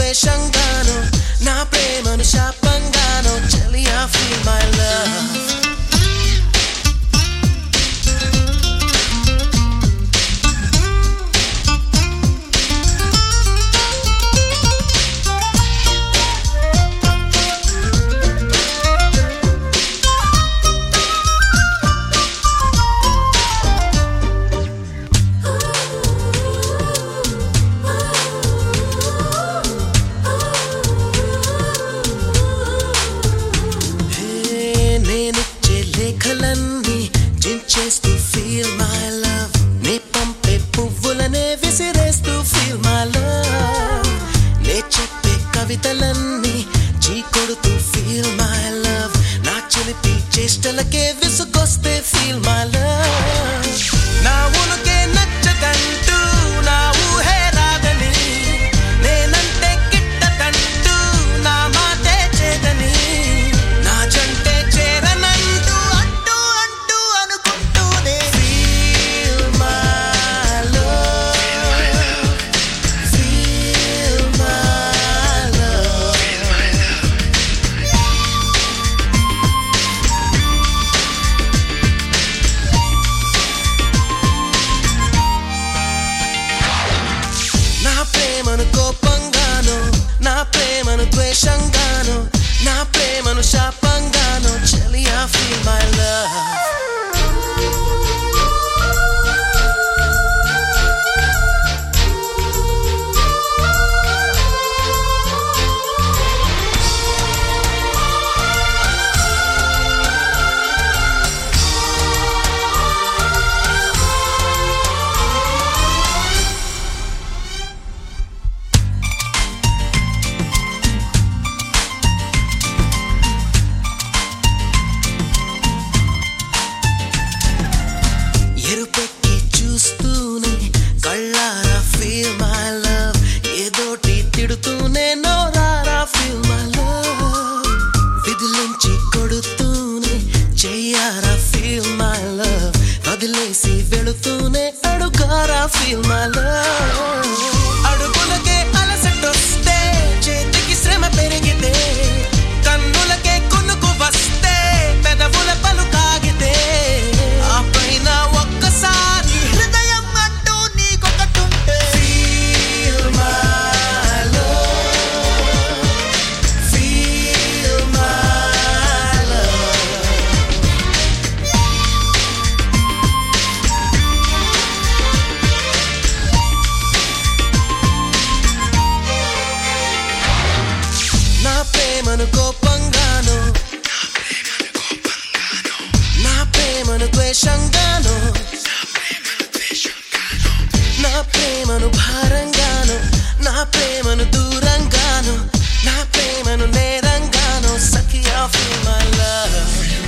ద్వేషంగాను నా ప్రేమను శాపంగాను చెలియా ఫీల్ మై లవ్ హే, నేనిచ్చే లేఖలన్నీ జించేస్తూ ఫీల్ మై లవ్ నే పంపే పువ్వులనే విసిరేస్తూ ఫీల్ మై లవ్ నే చెప్పే కవితలన్నీ చీ కొడుతూ ఫీల్ మై లవ్ నా చిలిపి చేష్టలకే విసుగొస్తే ఫీల్ మై లవ్ నా ఉనుకే నచ్చదంటూ నా ఊహే రాదని నేనంటే గిట్టదంటూ నా మాటే చేదని నా జంటే చేరనంటూ అంటూ అంటూ అనుకుంటూనే feel my love feel my love నా ప్రేమను కోపంగాను నా ప్రేమను ద్వేషంగాను నా ప్రేమను శాపంగాను చెలియా ఫీల్ మై లవ్ ఎరుపెక్కి చూస్తూనే కళ్ళారా ఫీల్ మై లవ్ ఏదోటి తిడుతూనే నోరారా ఫీల్ మై లవ్ విధులుంచి కొడుతూనే చెయ్యారా ఫీల్ మై లవ్ వదిలేసి వెళుతూనే అడుగారా ఫీల్ మై లవ్ అడుగులకే అలసటొస్తే చేతికి శ్రమ పెరిగితే కన్నులకే కొనుకు వస్తే పెదవుల పలుకాగితే ఆ పైన ఒక్కసారి హృదయం అంటూ నీకొకటుంటే feel my love feel my love నా ప్రేమను కోపంగాను నా ప్రేమను ద్వేషంగాను నా ప్రేమను భారంగాను నా ప్రేమను దూరంగాను నా ప్రేమను నేరంగాను సఖియా ఫీల్ మై లవ్